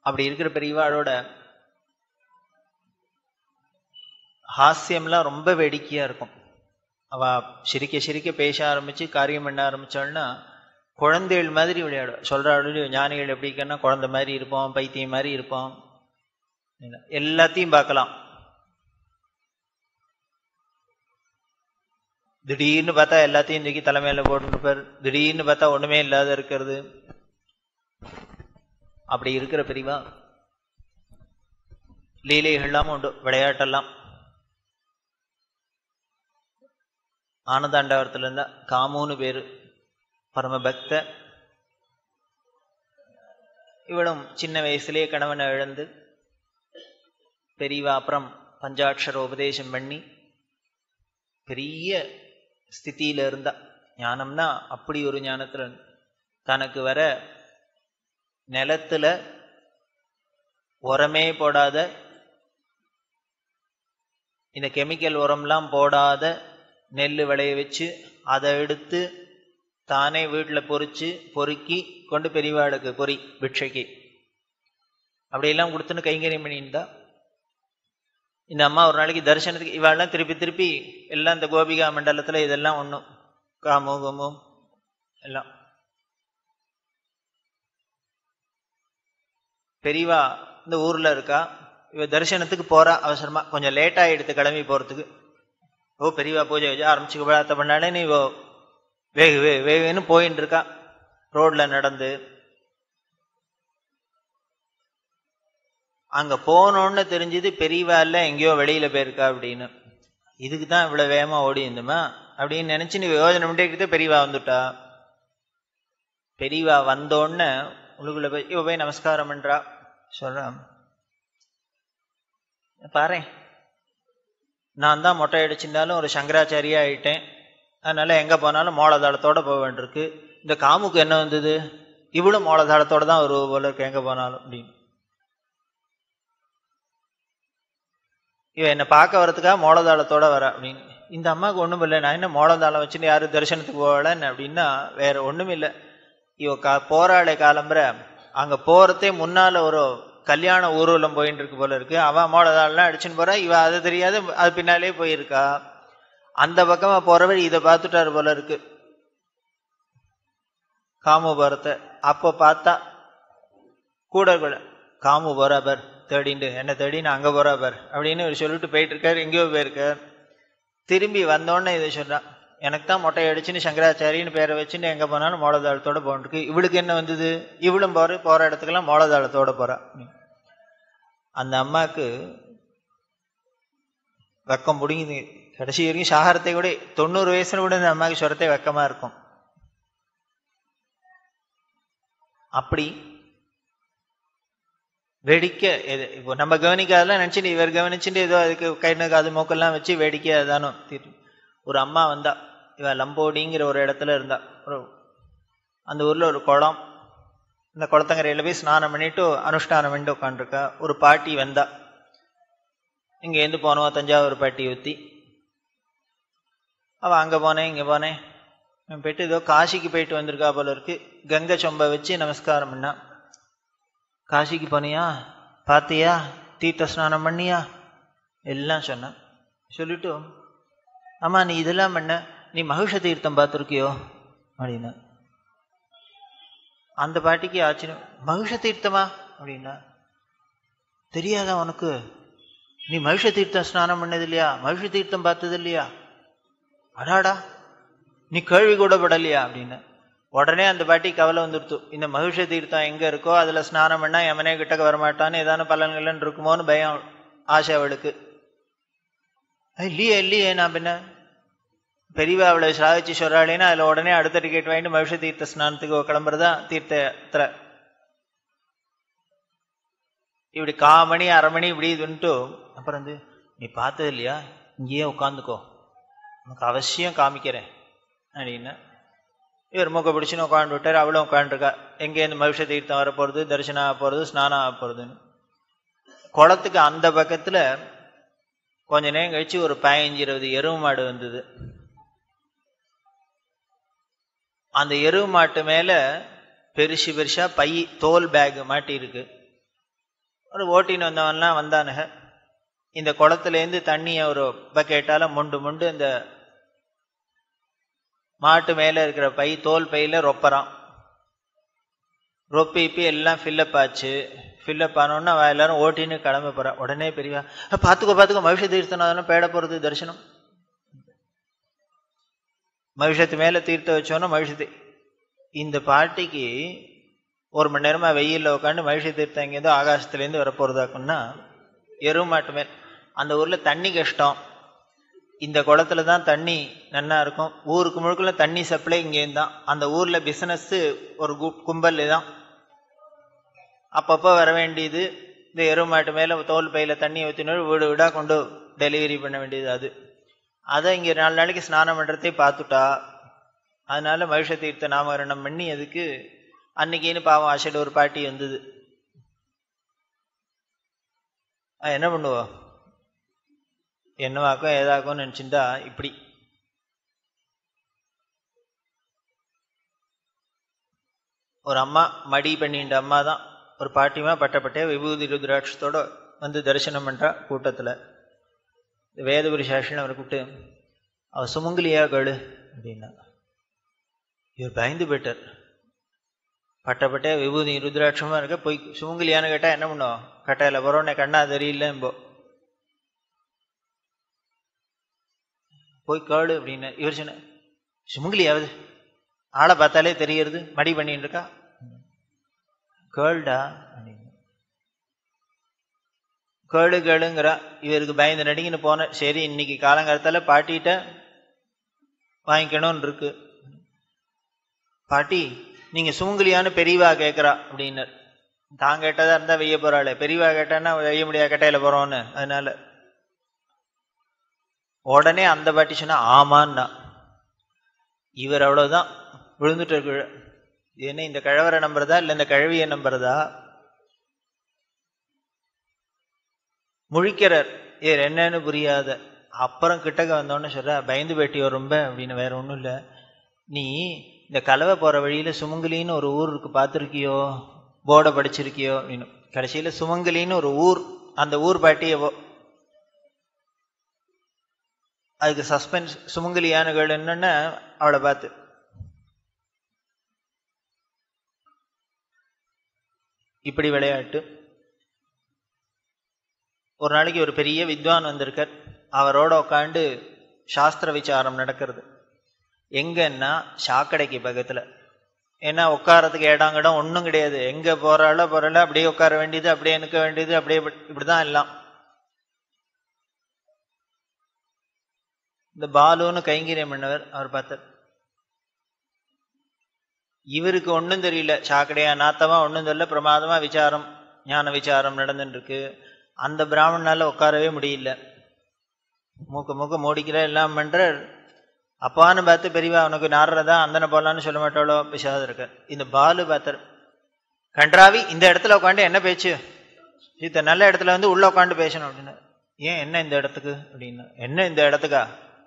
அப்படி இருக்கிற பெரியவாளோட ஹாஸ்யம்லாம் ரொம்ப வேடிக்கையா இருக்கும் அவ சிரிக்க சிரிக்க பேச ஆரம்பிச்சு காரியம் பண்ண ஆரம்பிச்சாள்னா குழந்தைகள் மாதிரி விளையாடுவா சொல்றாள் ஞானிகள் எப்படின்னா குழந்தை மாதிரி இருப்போம் பைத்தியம் மாதிரி இருப்போம் எல்லாத்தையும் பார்க்கலாம் திடீர்னு பார்த்தா எல்லாத்தையும் தூக்கி தலைமையில போட்டுருப்பார் திடீர்னு பார்த்தா ஒண்ணுமே இல்லாத இருக்கிறது அப்படி இருக்கிற பிரிவா லீலைகள்லாம் உண்டு விளையாட்டெல்லாம் ஆனந்தாண்டவரத்துல இருந்தா காமுன்னு பேரு பரம பக்த இவளும் சின்ன வயசுலேயே கணவனை இழந்து பெரியவா அப்புறம் பஞ்சாட்சர உபதேசம் பண்ணி பெரிய ஸ்திதியில இருந்தா ஞானம்னா அப்படி ஒரு ஞானத்துல தனக்கு வர நிலத்துல உரமே போடாத இந்த கெமிக்கல் உரம்லாம் போடாத நெல் விளைய வச்சு அதை எடுத்து தானே வீட்டில் பொறிச்சு பொறுக்கி கொண்டு பெரியவாளுக்கு பொறி பிட்சைக்கு அப்படியெல்லாம் கொடுத்துன்னு கைங்கரியம் பண்ணியிருந்தா இந்த அம்மா ஒரு நாளைக்கு தரிசனத்துக்கு இவாள்லாம் திருப்பி திருப்பி எல்லாம் இந்த கோபிகா மண்டலத்தில் இதெல்லாம் ஒன்றும் காமோ கோமோ எல்லாம் பெரியவா இந்த ஊர்ல இருக்கா இவ தரிசனத்துக்கு போறா அவசரமா கொஞ்சம் லேட் ஆயிடுத்து கிளம்பி போறதுக்கு ஓ பெரியவா பூஜை வச்சு ஆரம்பிச்சு விழாத்த பண்ணாலே நீ வேகு வே வேகுன்னு போயின்னு இருக்கா ரோட்ல நடந்து அங்க போனோன்னு தெரிஞ்சது பெரியவா இல்ல எங்கேயோ வெளியில போயிருக்கா அப்படின்னு இதுக்கு தான் இவ்வளவு வேகமா ஓடி இருந்துமா அப்படின்னு நினைச்சு நீ யோஜனை பண்ணிட்டு பெரியவா வந்துட்டா பெரியவா வந்தோடனே உள்ளுக்குள்ள போய் இவ போய் நமஸ்காரம் பண்றா சொல்றான் பாரு நான் தான் மொட்டை அடிச்சிருந்தாலும் ஒரு சங்கராச்சாரியா ஆயிட்டேன் அதனால எங்க போனாலும் மோளதாளத்தோட போக வேண்டியிருக்கு இந்த காமுக்கு என்ன வந்தது இவளும் மோளதாளத்தோட தான் ஒரு போல இருக்கு எங்க போனாலும் அப்படின்னு இவ என்னை பார்க்க வரதுக்காக மோளதாளத்தோட வர அப்படின்னு இந்த அம்மாவுக்கு ஒண்ணும் இல்லை நான் என்ன மோளதாளம் வச்சுன்னு யாரும் தரிசனத்துக்கு போகலன்னு அப்படின்னா வேற ஒண்ணும் இல்லை இவ கா போராளை காலம்புற அங்க போறதே முன்னால ஒரு கல்யாண ஊர்வலம் போயிட்டு இருக்கு போல இருக்கு அவன் மோளதாளெல்லாம் அடிச்சுன்னு போறா இவ அது தெரியாது அது பின்னாலே போயிருக்கா அந்த பக்கமா போறவர் இதை பார்த்துட்டாரு போல இருக்கு காமுபுரத்தை அப்போ பார்த்தா கூட கூட காமு போறா பார் தேடிண்டு என்ன தேடின்னு அங்க போறா பார் அப்படின்னு இவர் சொல்லிட்டு போயிட்டு இருக்காரு எங்கேயோ போயிருக்கார் திரும்பி வந்தோடனே இதை சொல்றான் எனக்கு தான் மொட்டை அடிச்சுன்னு சங்கராச்சாரின்னு பேரை வச்சுன்னு எங்க போனாலும் மோளதாளத்தோட போன்றிருக்கு இவளுக்கு என்ன வந்தது இவளும் போற போற இடத்துக்கெல்லாம் மோளதாளத்தோட போறா அந்த அம்மாக்கு வெக்கம் முடிங்குது கடைசி வரைக்கும் சாகரத்தை கூட தொண்ணூறு வயசுல கூட இந்த அம்மாவுக்கு சொரத்தை வெக்கமா இருக்கும் அப்படி வேடிக்க எது இப்போ நம்ம கவனிக்காதெல்லாம் நினைச்சுட்டு இவர் கவனிச்சுட்டு ஏதோ அதுக்கு கை காது மூக்கெல்லாம் வச்சு வேடிக்கை அதானோ ஒரு அம்மா வந்தா இவ லம்போடிங்கிற ஒரு இடத்துல இருந்தா ஒரு அந்த ஊர்ல ஒரு குளம் இந்த குளத்தங்கரையில போய் ஸ்நானம் பண்ணிட்டு அனுஷ்டானம் பண்ணிட்டு உட்காந்துருக்கா ஒரு பாட்டி வந்தா இங்க இருந்து போனவா தஞ்சாவூர் பாட்டி ஊத்தி அவ அங்க போனேன் இங்க போனேன் போயிட்டு ஏதோ காசிக்கு போயிட்டு வந்திருக்கா போல இருக்கு கங்கை சொம்ப வச்சு நமஸ்காரம் பண்ணா காசிக்கு போனியா பார்த்தியா தீர்த்த ஸ்நானம் பண்ணியா எல்லாம் சொன்னான் சொல்லிட்டு அம்மா நீ இதெல்லாம் பண்ண நீ மகிஷ தீர்த்தம் பார்த்துருக்கியோ அப்படின்னா அந்த பாட்டிக்கு ஆச்சரியம் மகிஷ தீர்த்தமா அப்படின்னா தெரியாதா உனக்கு நீ மகிஷ தீர்த்தம் ஸ்நானம் பண்ணது இல்லையா மகிஷ தீர்த்தம் பார்த்தது இல்லையா அடாடா நீ கேள்வி கூட படலையா அப்படின்னு உடனே அந்த பாட்டி கவலை வந்துடுத்து இந்த மகிஷ தீர்த்தம் எங்க இருக்கோ அதுல ஸ்நானம் பண்ணா எமனே கிட்டக்க வரமாட்டான்னு ஏதான பலன்கள் இருக்குமோன்னு பயம் ஆசை அவளுக்கு இல்லையே இல்லையே நான் பின்ன பெரியவா அவளை சாதிச்சு சொல்றாளேன்னா அதுல உடனே அடுத்த டிக்கெட் வாங்கிட்டு மகிஷ தீர்த்த ஸ்நானத்துக்கு கிளம்புறதா தீர்த்தத்துல இப்படி காமணி அரை மணி இப்படி இதுன்ட்டு அப்புறம் வந்து நீ பார்த்தது இல்லையா இங்கேயே உட்காந்துக்கோ உனக்கு அவசியம் காமிக்கிறேன் அப்படின்னு இவர் மூக்க பிடிச்சுன்னு உட்காந்து விட்டார் அவளும் உட்காந்துருக்கா எங்கேருந்து மகிஷ தீர்த்தம் வர போறது தரிசனம் ஆக போறது ஸ்நானம் ஆக போறதுன்னு குளத்துக்கு அந்த பக்கத்துல கொஞ்ச நேரம் கழிச்சு ஒரு பதினஞ்சு இருபது எருவு மாடு வந்தது அந்த எருவு மாட்டு மேல பெருசு பெருசா பை தோல் பேக் மாட்டி இருக்கு ஒரு ஓட்டின்னு வந்தவன்லாம் வந்தானுங்க இந்த குளத்துலேருந்து தண்ணியை ஒரு பக்கெட்டால மொண்டு மொண்டு இந்த மாட்டு மேலே இருக்கிற பை தோல் பையில் ரொப்பறான் ரொப்பி இப்பி எல்லாம் ஃபில்லப் ஆச்சு ஃபில்லப் ஆனோன்னா அவ எல்லாரும் ஓட்டின்னு கிளம்ப போறா உடனே பெரியவா "அஹ், பார்த்துக்கோ பார்த்துக்கோ மகிஷ தீர்த்தனாதானே பேட போகிறது தரிசனம் மகிஷத்து மேலே தீர்த்த வச்சோன்னா மகிஷத்து இந்த பாட்டிக்கு ஒரு மணி நேரமா வெயில்ல உட்காந்து மகிஷ தீர்த்தம் எங்கேருந்தோ ஆகாசத்துலேருந்து வரப்போறதாக்குன்னா எருமாட்டு மேல் அந்த ஊர்ல தண்ணி கஷ்டம் இந்த குளத்துல தான் தண்ணி நன்னா இருக்கும் ஊருக்கு முழுக்குள்ள தண்ணி சப்ளை இங்கேருந்து தான் அந்த ஊர்ல பிசினஸ் ஒரு கு- கும்பல் தான் அப்பப்போ வர வேண்டியது இந்த எருமாட்டு மேல தோல் பையில தண்ணி ஊற்றினோடு வீடு வீடா கொண்டு டெலிவரி பண்ண வேண்டியது அது அதை இங்க நாலு நாளைக்கு ஸ்நானம் பண்றதே பார்த்துட்டா அதனால மகிஷ தீர்த்த நாமகரணம் பண்ணி அதுக்கு அன்னைக்குன்னு பாவம் ஆசையில் ஒரு பாட்டி வந்தது அது என்ன பண்ணுவோம் என்னவாக்கும் ஏதாக்கும் நினச்சிருந்தா இப்படி ஒரு அம்மா மடி பண்ணின்ற அம்மா தான் ஒரு பாட்டிமா பட்டப்பட்டே விபூதி ருத்ராட்சத்தோட வந்து தரிசனம் பண்றா கூட்டத்துல வேதபுரி சாஷன் அவரை கூப்பிட்டு அவ சுமங்கலியா கேளு அப்படின்னா இவர் பயந்து போயிட்டார் பட்டப்பட்டே விபூதி ருத்ராட்சமா இருக்க போய் சுமங்கலியான்னு கேட்டா என்ன பண்ணுவோம் கட்டையில போறோன்னே கண்ணா தெரியல என்போ போய் கேளு அப்படின்னு இவர் சொன்ன சுமங்கலியாவது ஆளை பார்த்தாலே தெரியறது மடி பண்ணிட்டு இருக்கா கேள்டா அப்படின்னு கேளு கேளுங்கிறா இவருக்கு பயந்து நடிங்கன்னு போன சரி இன்னைக்கு காலங்காலத்தால பாட்டிகிட்ட வாங்கிக்கணும்னு இருக்கு பாட்டி நீங்க சுமங்கலியான்னு பெரியவா கேட்கறா அப்படின்னார் தான் கேட்டதா இருந்தா வெய்ய போறாளே பெரியவா கேட்டான்னா வெய்ய முடியாது கட்டையில போறோம்னு அதனால உடனே அந்த பாட்டி சொன்னா ஆமான்னா இவர் அவ்வளவுதான் விழுந்துட்டு கீழே இது என்ன இந்த கழவரை நம்புறதா இல்ல இந்த கழவியை நம்புறதா முழிக்கிறார் ஏ என்னன்னு புரியாத அப்புறம் கிட்டக்க வந்தோன்னு சொல்ற பயந்து பேட்டியோ ரொம்ப அப்படின்னு வேற ஒண்ணும் இல்ல நீ இந்த கலவை போற வழியில சுமங்கலின்னு ஒரு ஊர் இருக்கு பார்த்துருக்கியோ போர்டை படிச்சிருக்கியோ அப்படின்னு கடைசியில சுமங்கலின்னு ஒரு ஊர் அந்த ஊர் பாட்டியவோ அதுக்கு சஸ்பென்ஸ் சுமங்கலியான கேள் என்னன்னு அவளை பார்த்து இப்படி விளையாட்டு ஒரு நாளைக்கு ஒரு பெரிய வித்வான் வந்திருக்கார் அவரோட உட்காந்து சாஸ்திர விசாரம் நடக்கிறது எங்கன்னா சாக்கடைக்கு பக்கத்துல ஏன்னா உட்காரத்துக்கு இடம் ஒன்றும் கிடையாது எங்க போறாளோ போறாளோ அப்படியே உட்கார வேண்டியது அப்படியே நிற்க வேண்டியது அப்படியே இப்படி- இப்படிதான் எல்லாம் இந்த பாலுன்னு கைங்கரியம் பண்ணவர் அவர் பார்த்தார் இவருக்கு ஒன்றும் தெரியல சாக்கடையா நாத்தமா ஒன்றும் தெரியல பிரமாதமா விசாரம் ஞான விசாரம் நடந்துட்டு இருக்கு அந்த பிராமணனால உட்காரவே முடியல மூக்க மூக்க மூடிக்கிற எல்லாம் பண்றார் அப்பான்னு பார்த்து பெரியவா உனக்கு நாடுறதா அந்தன போலான்னு சொல்ல மாட்டாளோ பிசாத இருக்க இந்த பாலு பார்த்தார் கன்றாவி இந்த இடத்துல உட்காந்து என்ன பேச்சு சீத்த நல்ல இடத்துல வந்து உள்ள உட்காந்து பேசணும் அப்படின்னு ஏன் என்ன இந்த இடத்துக்கு அப்படின்னு என்ன இந்த இடத்துக்கா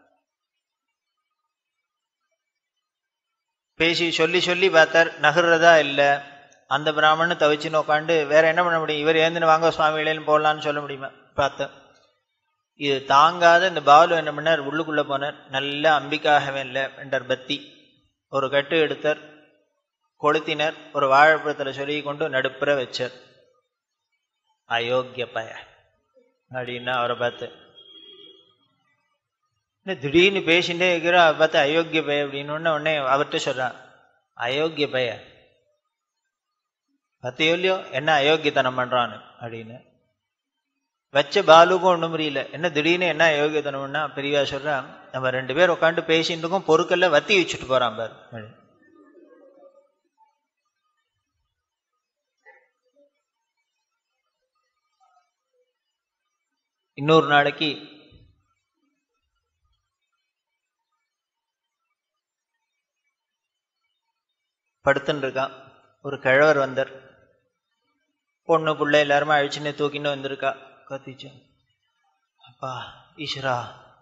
பேசி சொல்லி சொல்லி பார்த்தார் நகர்றதா இல்லை அந்த பிராமணன் தவிச்சுன்னு உட்காந்து வேற என்ன பண்ண முடியும் இவர் ஏந்துன்னு வாங்க சுவாமிகளேன்னு போடலான்னு சொல்ல முடியுமா பார்த்தேன் இது தாங்காத இந்த பாலு என்ன பண்ணார் உள்ளுக்குள்ள போனார் நல்ல அம்பிக்காகவே இல்லை என்றார் பத்தி ஒரு கட்டு எடுத்தார் கொளுத்தினர் ஒரு வாழைப்பழத்துல சொல்லி கொண்டு நடுப்புற வச்சார் அயோக்கிய பய அப்படின்னா அவரை பார்த்து என்ன திடீர்னு பேசிட்டே இருக்கிறா அவரை பார்த்து அயோக்கிய பய அப்படின்னு உடனே உடனே அவர்கிட்ட சொல்றான் அயோக்கிய பய பத்தியோ இல்லையோ என்ன அயோக்கியத்தனம் பண்றான்னு அப்படின்னு வச்ச பாலுக்கும் ஒன்றும் புரியல என்ன திடீர்னு என்ன அயோக்கியத்தனம்னா பெரியவா சொல்றான் நம்ம ரெண்டு பேர் உட்காந்து பேசிட்டு இருக்கோம் பொருட்கள்ல வத்தி வச்சுட்டு போறான் பாரு அப்படின்னு. இன்னொரு நாளைக்கு படுத்துன்னு இருக்கான் ஒரு கிழவர் வந்தார் பொண்ணு புள்ள எல்லாருமே அழிச்சுன்னு தூக்கின்னு வந்திருக்கா கத்திச்சு அப்பா ஈஸ்வரா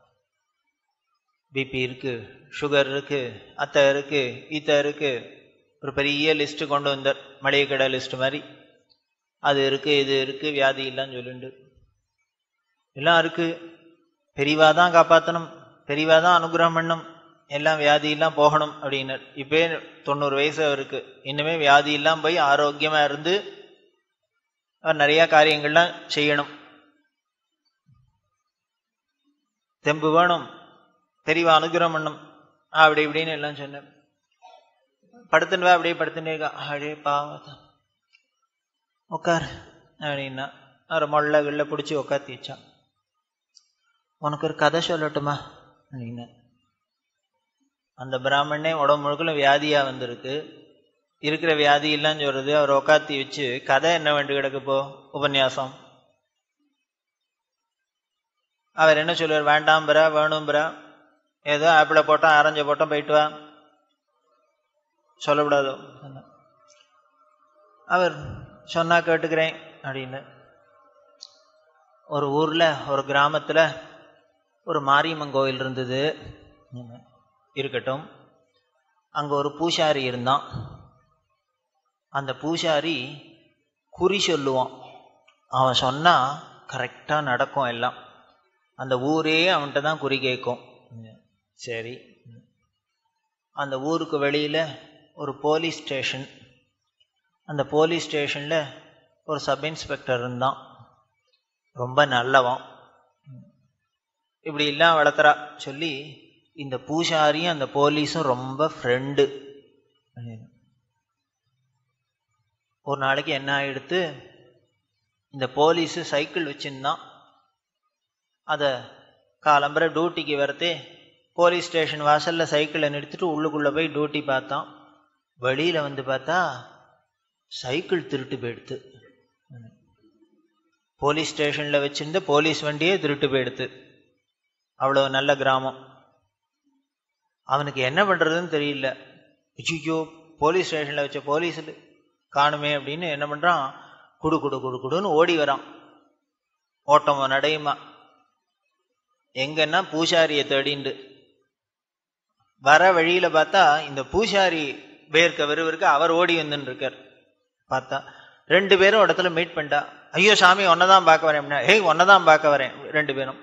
பிபி இருக்கு சுகர் இருக்கு அத்தை இருக்கு ஈத்த இருக்கு ஒரு பெரிய லிஸ்ட் கொண்டு வந்தார் மளிகை கடை லிஸ்ட் மாதிரி அது இருக்கு இது இருக்கு வியாதி இல்லைன்னு சொல்லிண்டு எல்லாம் இருக்கு பெரியவா தான் காப்பாற்றணும் பெரியவா தான் அனுகிரகம் பண்ணும் எல்லாம் வியாதி எல்லாம் போகணும் அப்படின்னு இப்பே தொண்ணூறு வயசு அவருக்கு இன்னுமே வியாதி எல்லாம் போய் ஆரோக்கியமா இருந்து அவர் நிறைய காரியங்கள்லாம் செய்யணும் தெம்பு வேணும் தெரியவா அனுகிரகம் பண்ணும் அப்படி இப்படின்னு எல்லாம் சொன்னேன் படுத்துன்னு வா அப்படியே படுத்துட்டே இருக்கா அப்படியே பாவம் உட்கார் அப்படின்னா அவரை மொள்ள கிள்ள பிடிச்சி உட்காத்தி வச்சான் உனக்கு ஒரு கதை சொல்லட்டுமா அப்படின்னு அந்த பிராமணனே உடம்பு முழுக்கல வியாதியா வந்திருக்கு இருக்கிற வியாதி இல்லைன்னு சொல்றது அவர் உக்காத்தி வச்சு கதை என்ன வேண்டி கிடக்கு இப்போ உபன்யாசம் அவர் என்ன சொல்லுவார் வேண்டாம் பிரா வேணும் பிரா ஏதோ ஆப்பிள போட்டோம் ஆரஞ்ச போட்டோம் போயிட்டு வா சொல்லக்கூடாதோ அவர் சொன்னா கேட்டுக்கிறேன் அப்படின்னு ஒரு ஊர்ல ஒரு கிராமத்துல ஒரு மாரியம்மன் கோயில் இருந்தது இருக்கட்டும் அங்க ஒரு பூசாரி இருந்தான் அந்த பூசாரி குறி சொல்லுவான் அவன் சொன்னா கரெக்டா நடக்கும் எல்லாம் அந்த ஊரே அவன்கிட்ட தான் குறி கேட்கும் சரி அந்த ஊருக்கு வெளியில ஒரு போலீஸ் ஸ்டேஷன் அந்த போலீஸ் ஸ்டேஷன்ல ஒரு சப் இன்ஸ்பெக்டர் இருந்தான் ரொம்ப நல்லவன் இப்படி எல்லாம் வளர்த்துறா சொல்லி இந்த பூசாரியும் அந்த போலீஸும் ரொம்ப ஃப்ரெண்டு ஒரு நாளைக்கு என்ன ஆயிடுத்து இந்த போலீஸு சைக்கிள் வச்சிருந்தான் அதை காலம்பரை டியூட்டிக்கு வரத்தே போலீஸ் ஸ்டேஷன் வாசல்ல சைக்கிளை நிறுத்திட்டு உள்ளுக்குள்ள போய் டியூட்டி பார்த்தான் வெளியில வந்து பார்த்தா சைக்கிள் திருட்டு போயிடுத்து போலீஸ் ஸ்டேஷன்ல வச்சிருந்த போலீஸ் வண்டியே திருட்டு போயிடுத்து அவ்வளவு நல்ல கிராமம் அவனுக்கு என்ன பண்றதுன்னு தெரியல ஐயோ போலீஸ் ஸ்டேஷன்ல வச்ச போலீஸ் காணுமே அப்படின்னு என்ன பண்றான் குடு குடு குடு குடுன்னு ஓடி வரான் ஓட்டமா நடையுமா எங்கன்னா பூசாரிய தேடிண்டு வர வழியில பார்த்தா இந்த பூசாரி வேர்க்க விறுவிறுக்க அவர் ஓடி வந்துன்னு இருக்கார் பார்த்தா ரெண்டு பேரும் இடத்துல மீட் பண்ணிட்டா ஐயோ சாமி ஒன்னதான் பார்க்க வரேன் அப்படின்னா ஹேய் ஒன்னதான் பார்க்க வரேன் ரெண்டு பேரும்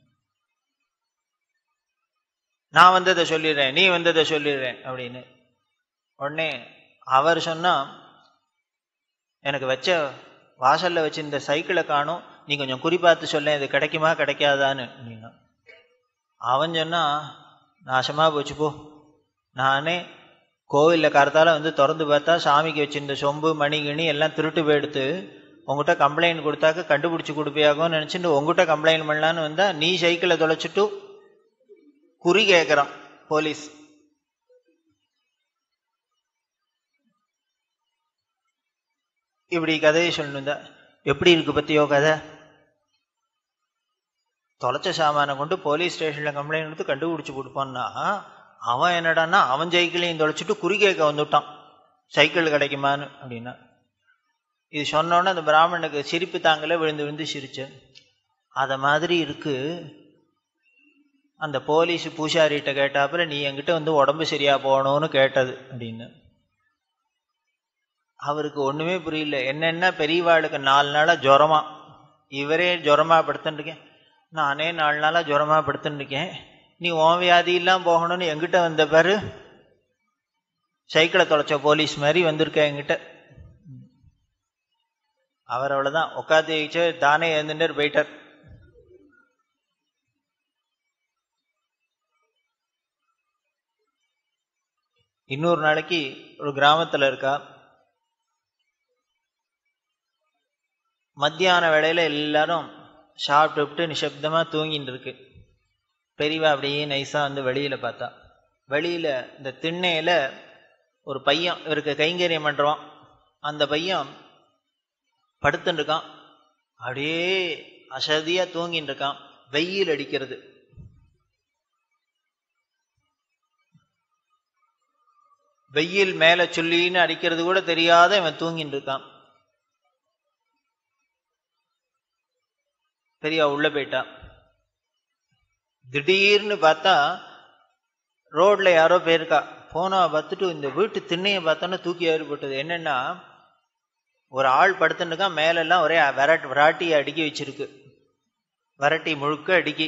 நான் வந்ததை சொல்லிடுறேன் நீ வந்ததை சொல்லிடுறேன் அப்படின்னு உடனே அவர் சொன்னா எனக்கு வச்ச வாசல்ல வச்சு இந்த சைக்கிளை காணும் நீ கொஞ்சம் குறிப்பாத்து சொல்ல இது கிடைக்குமா கிடைக்காதான்னு அப்படின்னா அவன் சொன்னா நாசமா போச்சு போ நானே கோவிலில் கருத்தால வந்து திறந்து பார்த்தா சாமிக்கு வச்சிருந்த சொம்பு மணிகிணி எல்லாம் திருட்டு போயிடுத்து உங்ககிட்ட கம்ப்ளைண்ட் கொடுத்தாக்க கண்டுபிடிச்சு கொடுப்பியாகும்னு நினச்சிட்டு உங்ககிட்ட கம்ப்ளைண்ட் பண்ணலான்னு வந்தா நீ சைக்கிளை தொலைச்சிட்டு குறி கேட்குறான் போலீஸ் இப்படி கதையை சொல்லணும் எப்படி இருக்கு பத்தியோ கதை தொலைச்ச சாமானை கொண்டு போலீஸ் ஸ்டேஷன்ல கம்ப்ளைண்ட் கொடுத்து கண்டுபிடிச்சு கொடுப்பான்னா அவன் என்னடான்னா அவன் சைக்கிளையும் தொலைச்சிட்டு குறி கேட்க வந்துட்டான் சைக்கிள் கிடைக்குமான்னு அப்படின்னா இது சொன்னோன்னே அந்த பிராமணனுக்கு சிரிப்பு தாங்களே விழுந்து விழுந்து சிரிச்சேன் அத மாதிரி இருக்கு அந்த போலீஸ் பூசாரிகிட்ட கேட்டாப்புல நீ என்கிட்ட வந்து உடம்பு சரியா போகணும்னு கேட்டது அப்படின்னு அவருக்கு ஒண்ணுமே புரியல என்னென்ன பெரியவாளுக்கு நாலு நாளா ஜுரமா இவரே ஜுரமா படுத்துட்டு இருக்கேன் நானே நாலு நாளா ஜுரமா படுத்துட்டு இருக்கேன் நீ ஓன் வியாதி எல்லாம் போகணும்னு எங்கிட்ட வந்த பாரு சைக்கிளை தொலைச்ச போலீஸ் மாதிரி வந்திருக்க என்கிட்ட அவர் அவ்வளவுதான் உட்காந்து வச்சு தானே எழுந்துட்டு போயிட்டார் இன்னொரு நாளைக்கு ஒரு கிராமத்துல இருக்கா மத்தியான வேளையில எல்லாரும் சாப்பிட்டு நிசப்தமா தூங்கிட்டு இருக்கு பெரியவா அப்படியே நைஸா வந்து வெளியில பார்த்தா வெளியில இந்த திண்ணையில ஒரு பையன் இவருக்கு கைங்கரியம் பண்றான் அந்த பையன் படுத்துட்டு இருக்கான் அப்படியே அசதியா தூங்கிட்டு இருக்கான் வெயில் அடிக்கிறது வெயில் மேல சொல்லின்னு அடிக்கிறது கூட தெரியாத இவன் தூங்கிட்டு இருக்கான் பெரியவா உள்ள போயிட்டான் திடீர்னு பார்த்தா ரோட்ல யாரோ போயிருக்கா போனா பார்த்துட்டு இந்த வீட்டு திண்ணையை பார்த்தோன்னா தூக்கி ஏறிப்பட்டது என்னன்னா ஒரு ஆள் படுத்துட்டுக்கா மேலெல்லாம் ஒரே விரட் விராட்டி அடுக்கி வச்சிருக்கு விரட்டி முழுக்க அடுக்கி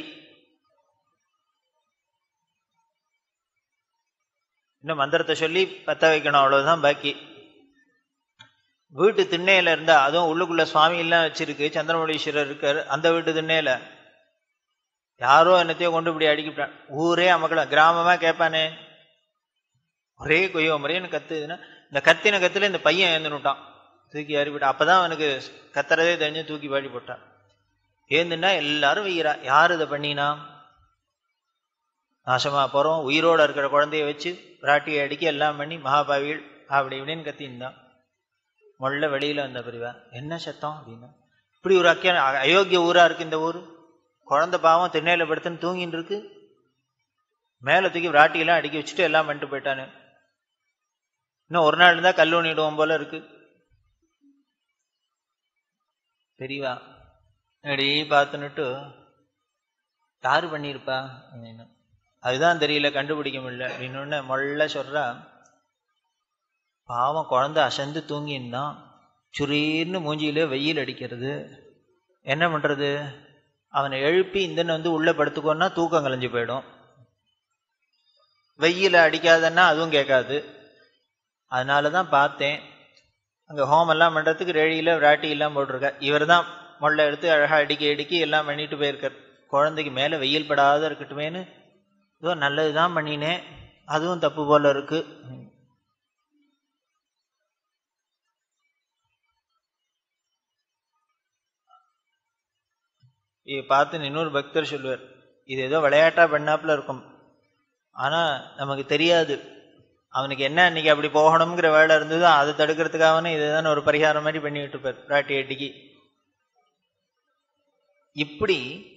இன்னும் மந்திரத்தை சொல்லி பத்த வைக்கணும் அவ்வளவுதான் பாக்கி வீட்டு திண்ணையில இருந்தா அதுவும் உள்ளுக்குள்ள சுவாமி எல்லாம் வச்சிருக்கு சந்திரமௌலீஸ்வரர் இருக்காரு அந்த வீட்டு திண்ணையில யாரோ என்னத்தையோ கொண்டு இப்படி அடிக்கிட்டான் ஊரே அமக்கலாம் கிராமமா கேட்பானே ஒரே கொய்யோ முறையன்னு கத்துதுன்னா இந்த கத்தின கத்துல இந்த பையன் ஏந்துனுட்டான் தூக்கி அறிவிட்டான் அப்பதான் அவனுக்கு கத்துறதே தெரிஞ்சு தூக்கி பாடி போட்டான் ஏந்துன்னா எல்லாரும் வைக்கிறா யார் இதை பண்ணினா நாசமா போறோம் உயிரோட இருக்கிற குழந்தைய வச்சு விராட்டியை அடிக்கி எல்லாம் பண்ணி மகாபாவிகள் அப்படி இப்படின்னு கத்தின்தான் மொள்ள வெளியில வந்த பிரிவா என்ன சத்தம் அப்படின்னா இப்படி ஒரு அக்கிய அயோக்கிய ஊரா இருக்கு இந்த ஊர் குழந்தை பாவம் திண்ணையில படுத்துன்னு தூங்கின்னு இருக்கு மேல தூக்கி விராட்டியெல்லாம் அடிக்கி வச்சுட்டு எல்லாம் பண்ணிட்டு போயிட்டானு இன்னும் ஒரு நாள் இருந்தா கல்லூனிடுவோம் போல இருக்கு தெரியவா அப்படி பார்த்துன்னுட்டு யாரு பண்ணியிருப்பா அப்படின்னு அதுதான் தெரியல கண்டுபிடிக்க முடியல அப்படின்னு மொள்ள சொல்றா பாவம் குழந்தை அசந்து தூங்கின்தான் சுரீர்னு மூஞ்சியில வெயில் அடிக்கிறது என்ன பண்றது அவனை எழுப்பி இந்தன்னு வந்து உள்ள படுத்துக்கோன்னா தூக்கம் கலைஞ்சு போயிடும் வெயில அடிக்காதன்னா அதுவும் கேட்காது அதனால தான் பார்த்தேன் அங்கே ஹோமெல்லாம் பண்ணுறதுக்கு ரெழியில் விராட்டி எல்லாம் போட்டிருக்கா இவர் தான் முள்ள எடுத்து அழகாக அடிக்கி அடிக்கி எல்லாம் பண்ணிட்டு போயிருக்கார் குழந்தைக்கு மேலே வெயில் படாத இருக்கட்டுமேனு ஏதோ நல்லது தான் பண்ணினேன் அதுவும் தப்பு போல இருக்கு இதை பார்த்து இன்னொரு பக்தர் சொல்லுவார் இது ஏதோ விளையாட்டா பண்ணாப்புல இருக்கும் ஆனா நமக்கு தெரியாது அவனுக்கு என்ன இன்னைக்கு அப்படி போகணுங்கிற வேலை இருந்ததோ அதை தடுக்கிறதுக்காகவே இதுதான் ஒரு பரிகாரம் மாதிரி பண்ணி விட்டுப்பார் ராட்டி அட்டிக்கு இப்படி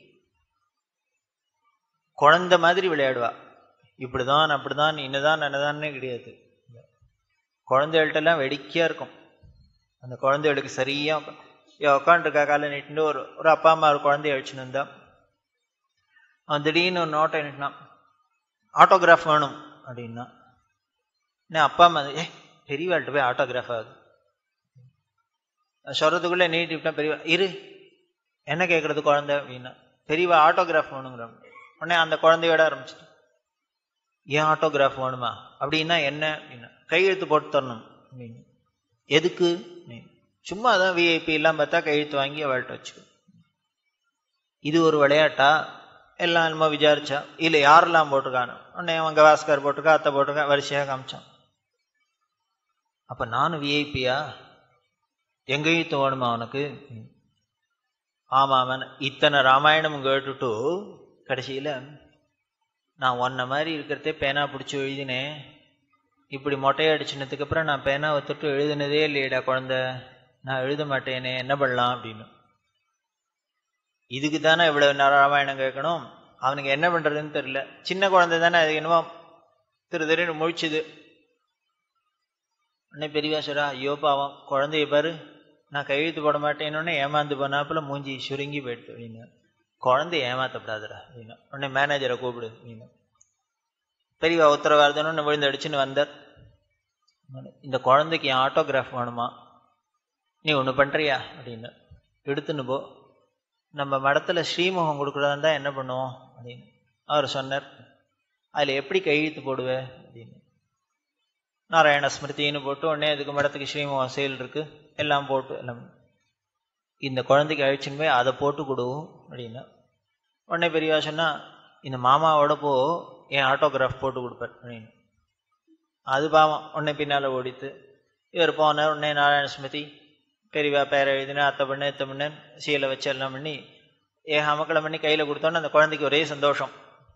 குழந்தை மாதிரி விளையாடுவா இப்படிதான் அப்படிதான் இன்னதான் என்னதான்னே கிடையாது குழந்தைகள்ட்ட எல்லாம் வெடிக்கையா இருக்கும் அந்த குழந்தைகளுக்கு சரியா உட்காந்துருக்கா காலை நீட்டு ஒரு ஒரு அப்பா அம்மா ஒரு குழந்தைய அழிச்சுன்னு இருந்தா அவன் திடீர்னு ஒரு நோட்டை நிட்டான் ஆட்டோகிராஃப் வேணும் அப்படின்னா நான் அப்பா அம்மா ஏ பெரியவாள்கிட்ட போய் ஆட்டோகிராஃப் ஆகுது சொல்றதுக்குள்ள நீட்டி விட்டேன் பெரியவா இரு என்ன கேட்கறது குழந்தை அப்படின்னா பெரியவா ஆட்டோகிராஃப் வேணுங்கிற உடனே அந்த குழந்தையோட ஆரம்பிச்சிட்டு ஏன் ஆட்டோகிராஃப் வேணுமா அப்படின்னா என்ன அப்படின்னா கையெழுத்து போட்டு தரணும் அப்படின்னு எதுக்கு சும்மா தான் விஐபி எல்லாம் பார்த்தா கையெழுத்து வாங்கி அவள்கிட்ட வச்சுக்கோ இது ஒரு விளையாட்டா எல்லாம் என்னமோ விசாரிச்சா இல்லை யாரெல்லாம் போட்டிருக்கானு உடனே அவங்க வாஸ்கர் போட்டிருக்கா அத்தை போட்டிருக்கா வரிசையாக காமிச்சான் அப்ப நானும் விஐபியா எங்க ஈத்து வேணுமா அவனுக்கு ஆமா அவன் இத்தனை ராமாயணம் கேட்டுட்டு கடைசியில நான் ஒன்ன மாதிரி இருக்கிறதே பேனா பிடிச்சி எழுதினேன் இப்படி மொட்டையை அடிச்சினதுக்கு அப்புறம் நான் பேனா ஒத்துட்டு எழுதினதே இல்லையடா குழந்தை நான் எழுத மாட்டேனே என்ன பண்ணலாம் அப்படின்னு இதுக்கு தானே இவ்வளவு நேரம் ராமாயணம் கேட்கணும் அவனுக்கு என்ன பண்றதுன்னு தெரியல சின்ன குழந்தை தானே அது என்னமோ திரு திருன்னு முழிச்சுது உடனே பெரியவாசரா ஐயோ பாவம் குழந்தைய பாரு நான் கையெழுத்து போட மாட்டேன்னு ஏமாந்து போனாப்புல மூஞ்சி சுருங்கி போயிடுது அப்படின்னு குழந்தைய ஏமாத்தப்படாதுடா அப்படின்னு உடனே மேனேஜரை கூப்பிடு அப்படின்னு பெரியவா உத்தரவாதம்னு விழுந்து அடிச்சுன்னு வந்தார் இந்த குழந்தைக்கு என் ஆட்டோகிராஃப் வேணுமா நீ ஒன்று பண்றியா அப்படின்னு எடுத்துன்னு போ நம்ம மடத்துல ஸ்ரீமுகம் கொடுக்குறதா இருந்தா என்ன பண்ணுவோம் அப்படின்னு அவர் சொன்னார் அதில் எப்படி கையெழுத்து போடுவே அப்படின்னு நாராயண ஸ்மிருதின்னு போட்டு உடனே அதுக்கு மடத்துக்கு ஸ்ரீமுகம் செயல் இருக்கு எல்லாம் போட்டு எல்லாம் இந்த குழந்தைக்கு அழிச்சுன்னு போய் அதை போட்டு கொடுவோம் அப்படின்னா உடனே பெரியவா சொன்னா இந்த மாமாவோட போ என் ஆட்டோகிராஃப் போட்டு கொடுப்பார் அப்படின்னு அது பாவம் உடனே பின்னால ஓடித்து இவர் போனார் உடனே நாராயண ஸ்மிருதி பெரியவா பேரை எழுதினா அத்தை பண்ணு எத்த பண்ணு சீலை வச்சு எல்லாம் பண்ணி ஏன் அமக்களம் பண்ணி கையில் கொடுத்தோன்னே அந்த குழந்தைக்கு ஒரே சந்தோஷம்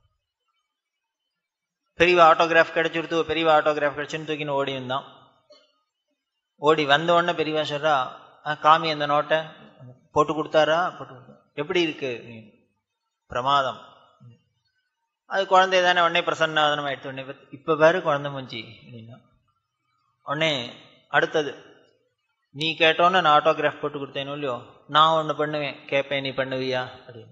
பெரியவா ஆட்டோகிராஃப் கிடைச்சிருத்து பெரியவா ஆட்டோகிராஃப் கிடைச்சுன்னு தூக்கின்னு ஓடி இருந்தான் ஓடி வந்த உடனே பெரியவா சொல்றா காமி அந்த நோட்டை போட்டு கொடுத்தாரா போட்டு கொடுத்தா எப்படி இருக்கு பிரமாதம் அது குழந்தை தானே உடனே பிரசன்னாதனம் ஆயிடுத்து உடனே இப்ப பாரு குழந்தை மூஞ்சி அப்படின்னா உடனே அடுத்தது நீ கேட்டோன்னு நான் ஆட்டோகிராஃப் போட்டு கொடுத்தேனோ இல்லையோ நான் ஒன்று பண்ணுவேன் கேட்பேன் நீ பண்ணுவியா அப்படின்னு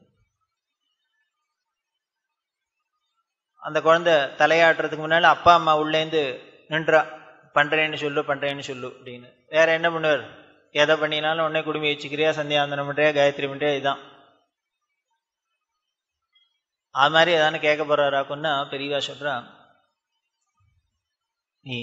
அந்த குழந்தை தலையாட்டுறதுக்கு முன்னால அப்பா அம்மா உள்ளேந்து நின்றா பண்றேன்னு சொல்லு பண்றேன்னு சொல்லு அப்படின்னு வேற என்ன பண்ணுவார் எதை பண்ணினாலும் உடனே குடுமி வச்சுக்கிறியா சந்தியாந்தனம் பண்ணுறியா காயத்ரி பண்ணுறியா இதுதான் அது மாதிரி எதானு கேட்க போறாராக்குன்னா பெரியவா சொல்றா நீ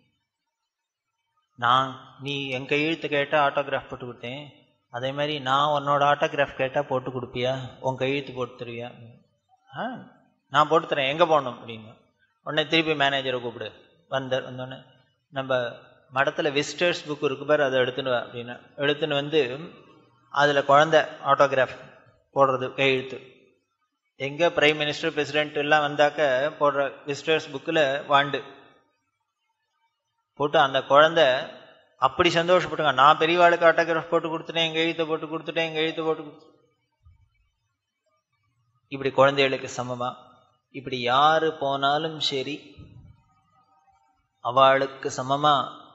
நான் நீ என் கையெழுத்து கேட்டால் ஆட்டோகிராஃப் போட்டு கொடுத்தேன் அதே மாதிரி நான் உன்னோட ஆட்டோகிராஃப் கேட்டால் போட்டு கொடுப்பியா உன் கையெழுத்து போட்டு தருவியா ஆ நான் போட்டு தரேன் எங்கே போகணும் அப்படின்னு உடனே திருப்பி மேனேஜரை கூப்பிடு வந்தார் வந்தோடனே நம்ம மடத்தில் விசிட்டர்ஸ் புக் இருக்கு பாரு அதை எடுத்துன்னு வா அப்படின்னு எடுத்துன்னு வந்து அதில் குழந்த ஆட்டோகிராஃப் போடுறது கையெழுத்து எங்கே பிரைம் மினிஸ்டர் பிரசிடென்ட் எல்லாம் வந்தாக்க போடுற விசிட்டர்ஸ் புக்கில் வாண்டு போட்டு அந்த குழந்தை அப்படி சந்தோஷப்பட்டுங்க நான் பெரியவாளுக்கு ஆட்டோகிராஃப் போட்டு கொடுத்துட்டேன் எங்கள் எழுத்தை போட்டு கொடுத்துட்டேன் எங்கள் எழுத்தை போட்டு கொடுத்து இப்படி குழந்தைகளுக்கு சமமா இப்படி யாரு போனாலும் சரி அவளுக்கு சமமா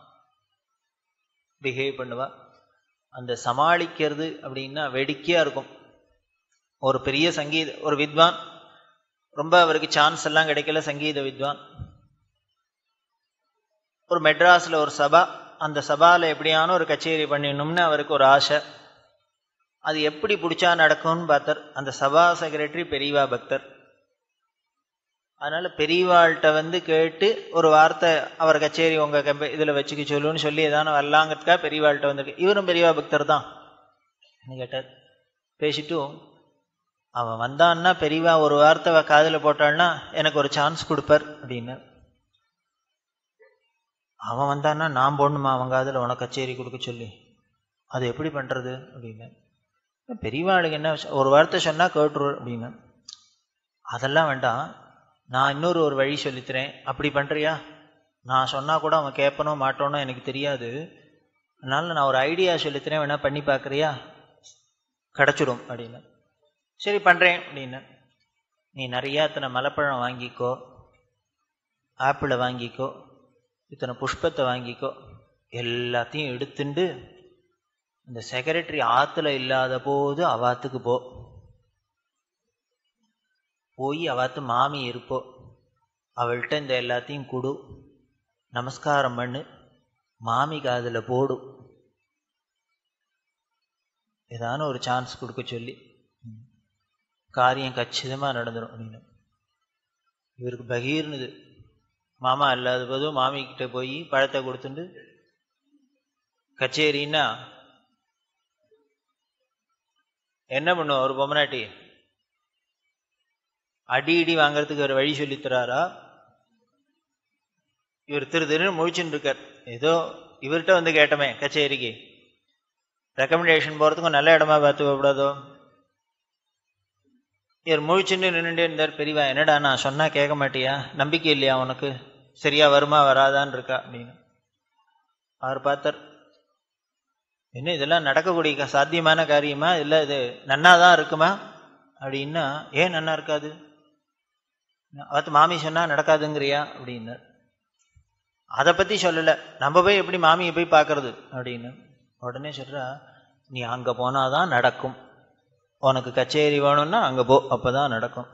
பிஹேவ் பண்ணுவா அந்த சமாளிக்கிறது அப்படின்னா வேடிக்கையா இருக்கும் ஒரு பெரிய சங்கீத ஒரு வித்வான் ரொம்ப அவருக்கு சான்ஸ் எல்லாம் கிடைக்கல சங்கீத வித்வான் ஒரு மெட்ராஸ்ல ஒரு சபா அந்த சபால எப்படியான ஒரு கச்சேரி பண்ணிடணும்னு அவருக்கு ஒரு ஆசை அது எப்படி பிடிச்சா நடக்கும்னு பார்த்தார் அந்த சபா செக்ரட்டரி பெரியவா பக்தர் அதனால பெரியவாள்கிட்ட வந்து கேட்டு ஒரு வார்த்தை அவர் கச்சேரி உங்க கம்ப இதுல வச்சுக்க சொல்லுன்னு சொல்லி ஏதான வரலாங்கிறதுக்காக பெரியவாள்கிட்ட வந்திருக்கு இவரும் பெரியவா பக்தர் தான் கேட்டார் பேசிட்டும் அவன் வந்தான்னா பெரியவா ஒரு வார்த்தை காதுல போட்டான்னா எனக்கு ஒரு சான்ஸ் கொடுப்பார் அப்படின்னு அவன் வந்தான்னா நான் போடணுமா அவங்க அதில் உனக்கு கச்சேரி கொடுக்க சொல்லி அது எப்படி பண்ணுறது அப்படின்னு பெரியவாளுக்கு என்ன ஒரு வார்த்தை சொன்னால் கேட்டுரு அப்படின்னு அதெல்லாம் வேண்டாம் நான் இன்னொரு ஒரு வழி சொல்லித்தரேன் அப்படி பண்ணுறியா நான் சொன்னால் கூட அவன் கேட்பனோ மாட்டோனோ எனக்கு தெரியாது அதனால நான் ஒரு ஐடியா சொல்லித்தரேன் வேணா பண்ணி பார்க்குறியா கிடச்சிடும் அப்படின்னு சரி பண்ணுறேன் அப்படின்னு நீ நிறையா இத்தனை மலைப்பழம் வாங்கிக்கோ ஆப்பிளை வாங்கிக்கோ இத்தனை புஷ்பத்தை வாங்கிக்கோ எல்லாத்தையும் எடுத்துண்டு இந்த செக்ரட்டரி ஆற்றுல இல்லாத போது அவாத்துக்கு போ போய் அவாத்து மாமி இருப்போ அவள்கிட்ட இந்த எல்லாத்தையும் கொடு நமஸ்காரம் பண்ணு மாமி காதில் போடு ஏதான ஒரு சான்ஸ் கொடுக்க சொல்லி காரியம் கச்சிதமாக நடந்துடும் அப்படின்னு இவருக்கு பகீர்னுது மாமா இல்லாத போதும் மாமி கிட்ட போய் பழத்தை கொடுத்துட்டு கச்சேரின்னா என்ன பண்ணும் ஒரு பொம்மநாட்டி அடி இடி வாங்கறதுக்கு ஒரு வழி சொல்லி தராரா இவர் திரு திருன்னு முழிச்சுட்டு இருக்கார் ஏதோ இவர்கிட்ட வந்து கேட்டமே கச்சேரிக்கு ரெக்கமெண்டேஷன் போகிறதுக்கும் நல்ல இடமா பார்த்து கூடாதோ இவர் முழிச்சுன்னு நின்றுட்டே இருந்தார் பெரியவா என்னடா நான் சொன்னா கேட்க மாட்டியா நம்பிக்கை இல்லையா உனக்கு சரியா வருமா வராதான்னு இருக்கா அப்படின்னு அவர் பார்த்தார் என்ன இதெல்லாம் நடக்கக்கூடிய சாத்தியமான காரியமா இல்லை இது நன்னா தான் இருக்குமா அப்படின்னா ஏன் நன்னா இருக்காது அவத்து மாமி சொன்னா நடக்காதுங்கிறியா அப்படின்னார் அதை பத்தி சொல்லல நம்ம போய் எப்படி மாமியை போய் பார்க்கறது அப்படின்னு உடனே சொல்றா நீ அங்க போனாதான் நடக்கும் உனக்கு கச்சேரி வேணும்னா அங்க போ அப்பதான் நடக்கும்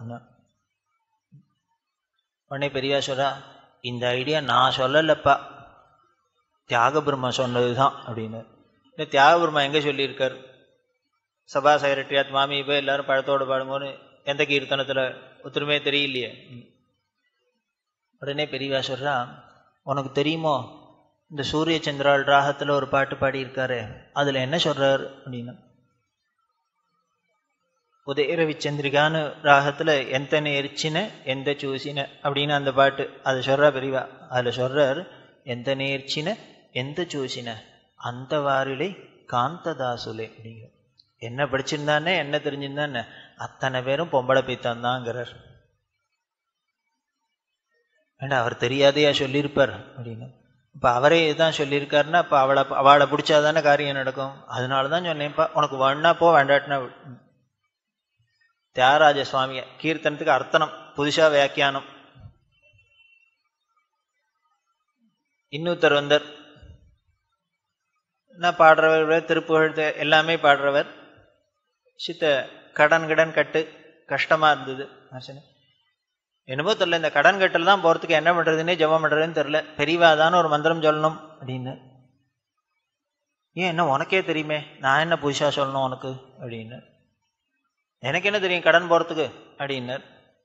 உடனே பெரியவா சொல்றா இந்த ஐடியா நான் சொல்லலப்பா தியாக பிரம்மா சொன்னதுதான் அப்படின்னு இந்த தியாக பிரம்மா எங்க சொல்லியிருக்கார் சபா செக்ரட்டரியாத் மாமி போய் எல்லாரும் பழத்தோடு பாடுங்கன்னு எந்த கீர்த்தனத்துல ஒத்துருமே தெரியலையே உடனே பெரியவா சொல்றா உனக்கு தெரியுமோ இந்த சூரிய சந்திரால் ராகத்துல ஒரு பாட்டு பாடியிருக்காரு அதுல என்ன சொல்றாரு அப்படின்னு உதயரவி சந்திரிகான்னு ராகத்துல எந்த நேர்ச்சின எந்த சூசின அப்படின்னு அந்த பாட்டு அதை சொல்றா பெரியவா அதுல சொல்றார் எந்த நேர்ச்சின எந்த சூசின அந்த வாரிலை காந்ததாசுலே அப்படிங்கிற என்ன படிச்சிருந்தானே என்ன தெரிஞ்சிருந்தானே அத்தனை பேரும் பொம்பளை பைத்தான் தாங்கிறார் ஏண்டா அவர் தெரியாதையா சொல்லியிருப்பார் அப்படின்னு இப்போ அவரே இதுதான் சொல்லியிருக்காருன்னா இப்போ அவளை அவளை பிடிச்சாதானே காரியம் நடக்கும் அதனால தான் சொன்னேன்ப்பா உனக்கு வேணா போ வேண்டாட்டினா தியாகராஜ சுவாமிய கீர்த்தனத்துக்கு அர்த்தனம் புதுசா வியாக்கியானம் இன்னொருத்தர் வந்தார் என்ன பாடுறவர் திருப்புகழ் எல்லாமே பாடுறவர் சித்த கடன் கடன் கட்டு கஷ்டமா இருந்தது என்னமோ தெரியல இந்த கடன் கட்டில் தான் போறதுக்கு என்ன பண்றதுன்னே ஜபம் பண்றதுன்னு தெரியல பெரியவா தானே ஒரு மந்திரம் சொல்லணும் அப்படின்னு ஏன் என்ன உனக்கே தெரியுமே நான் என்ன புதுசாக சொல்லணும் உனக்கு அப்படின்னு எனக்கு என்ன தெரியும் கடன் போகிறதுக்கு அப்படின்னார்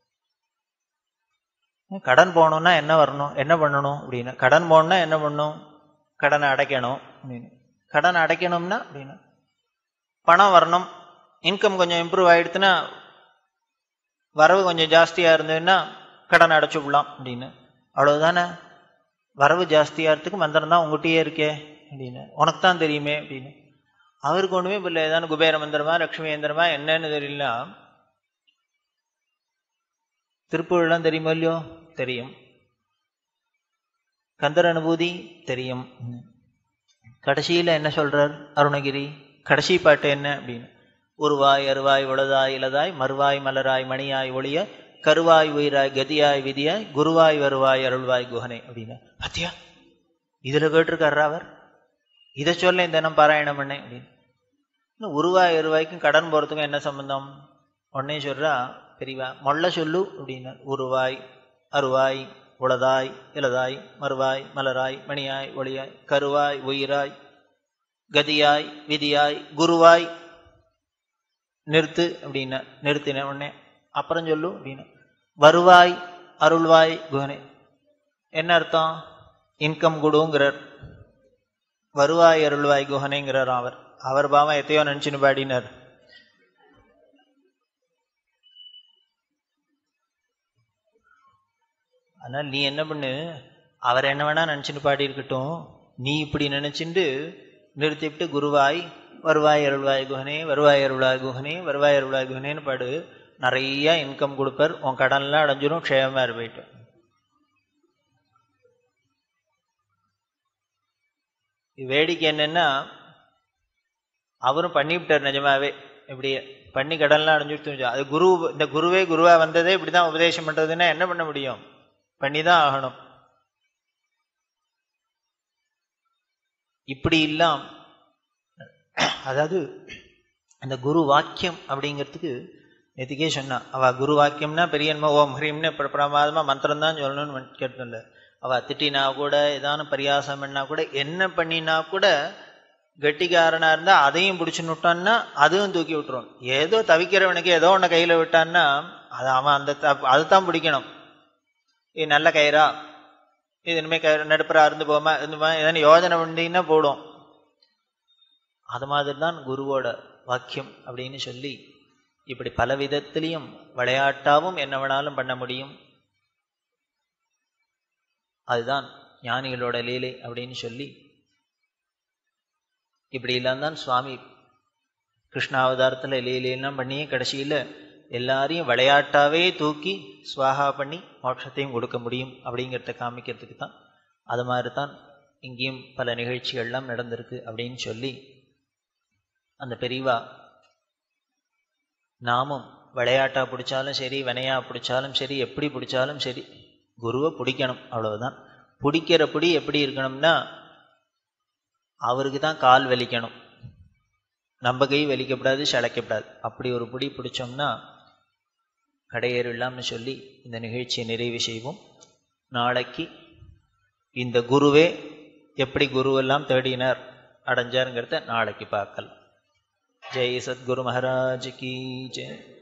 கடன் போகணும்னா என்ன வரணும் என்ன பண்ணணும் அப்படின்னு கடன் போகணும்னா என்ன பண்ணணும் கடனை அடைக்கணும் அப்படின்னு கடன் அடைக்கணும்னா அப்படின்னு பணம் வரணும் இன்கம் கொஞ்சம் இம்ப்ரூவ் ஆகிடுதுன்னா வரவு கொஞ்சம் ஜாஸ்தியாக இருந்ததுன்னா கடன் அடைச்சு விடலாம் அப்படின்னு அவ்வளவுதானே வரவு ஜாஸ்தியாகிறதுக்கு மந்திரம் தான் உங்ககிட்டயே இருக்கே அப்படின்னு உனக்கு தான் தெரியுமே அப்படின்னு அவருக்கு ஒன்றுமே இல்லை ஏதாவது குபேர மந்திரமா லக்ஷ்மி மந்திரமா என்னன்னு தெரியல திருப்புகழ்லாம் தெரியுமோ இல்லையோ தெரியும் கந்தர் அனுபூதி தெரியும் கடைசியில் என்ன சொல்றார் அருணகிரி கடைசி பாட்டு என்ன அப்படின்னு உருவாய் அருவாய் உளதாய் இலதாய் மறுவாய் மலராய் மணியாய் ஒளிய கருவாய் உயிராய் கதியாய் விதியாய் குருவாய் வருவாய் அருள்வாய் குஹனே அப்படின்னு பத்தியா இதுல கேட்டிருக்காரு அவர் இதை சொல்ல இந்த தினம் பாராயணம் பண்ணேன் அப்படின்னு இன்னும் உருவாய் அருவாய்க்கும் கடன் போறதுக்கும் என்ன சம்பந்தம் உடனே சொல்றா பெரியவா மொள்ள சொல்லு அப்படின்னு உருவாய் அருவாய் உளதாய் இலதாய் மறுவாய் மலராய் மணியாய் ஒளியாய் கருவாய் உயிராய் கதியாய் விதியாய் குருவாய் நிறுத்து அப்படின்னா நிறுத்தின உடனே அப்புறம் சொல்லு அப்படின்னு வருவாய் அருள்வாய் குஹனே என்ன அர்த்தம் இன்கம் கொடுங்கிறார் வருவாய் அருள்வாய் குஹனைங்கிறார் அவர் அவர் பாவம் எத்தையோ நினைச்சுன்னு பாடினார் அதனால் நீ என்ன பண்ணு அவர் என்ன வேணா நினச்சிட்டு பாடி இருக்கட்டும் நீ இப்படி நினச்சிட்டு நிறுத்திவிட்டு குருவாய் வருவாய் அருள்வாய் குஹனே வருவாய் அருள்வாய் குஹனே வருவாய் அருள்வாய் குஹனேன்னு பாடு நிறைய இன்கம் கொடுப்பார் உன் கடன்லாம் அடைஞ்சிரும் க்ஷேமமா போயிட்டு வேடிக்கை என்னன்னா அவரும் பண்ணிவிட்டார் நிஜமாவே இப்படியே பண்ணி கடன்லாம் அடைஞ்சுட்டு அது குரு இந்த குருவே குருவா வந்ததே இப்படிதான் உபதேசம் பண்றதுன்னா என்ன பண்ண முடியும் பண்ணிதான் ஆகணும் இப்படி இல்லாம் அதாவது அந்த குரு வாக்கியம் அப்படிங்கிறதுக்கு நேற்றுக்கே சொன்னா அவ குரு வாக்கியம்னா பெரியன்மா ஓம் ஹ்ரீம்னு பிரமாதமா மந்திரம் தான் சொல்லணும்னு கேட்டிருந்த அவ திட்டினா கூட ஏதான பரியாசம் பண்ணா கூட என்ன பண்ணினா கூட கெட்டிக்காரனா இருந்தா அதையும் பிடிச்சு விட்டான்னா அதுவும் தூக்கி விட்டுரும் ஏதோ தவிக்கிறவனுக்கு ஏதோ ஒன்று கையில விட்டான்னா அது அவன் அந்த அதுதான் பிடிக்கணும் இது நல்ல கயிறா இது இனிமே கயிறு நடுப்புற அருந்து போமா இருந்து ஏதாவது யோஜனை பண்ணிங்கன்னா போடும் அது மாதிரி தான் குருவோட வாக்கியம் அப்படின்னு சொல்லி இப்படி பல விதத்திலையும் விளையாட்டாவும் என்ன வேணாலும் பண்ண முடியும் அதுதான் ஞானிகளோட லீலை அப்படின்னு சொல்லி இப்படி எல்லாம் தான் சுவாமி கிருஷ்ணாவதாரத்தில் லீலையெல்லாம் பண்ணி கடைசியில் எல்லாரையும் விளையாட்டாவே தூக்கி சுவாகா பண்ணி மோட்சத்தையும் கொடுக்க முடியும் அப்படிங்கிறத காமிக்கிறதுக்கு தான் அது மாதிரி தான் இங்கேயும் பல நிகழ்ச்சிகள்லாம் நடந்திருக்கு அப்படின்னு சொல்லி அந்த பெரியவா நாமும் விளையாட்டா பிடிச்சாலும் சரி வினையா பிடிச்சாலும் சரி எப்படி பிடிச்சாலும் சரி குருவை பிடிக்கணும் அவ்வளவுதான் பிடிக்கிற பிடி எப்படி இருக்கணும்னா அவருக்கு தான் கால் வலிக்கணும் நம்ம கை வலிக்கப்படாது சளைக்கப்படாது அப்படி ஒரு பிடி பிடிச்சோம்னா கடையேறு இல்லாமல் சொல்லி இந்த நிகழ்ச்சியை நிறைவு செய்வோம் நாளைக்கு இந்த குருவே எப்படி குருவெல்லாம் தேடினார் அடைஞ்சாருங்கிறத நாளைக்கு பார்க்கலாம் ஜெய் சத்குரு மகாராஜ் கி ஜெய்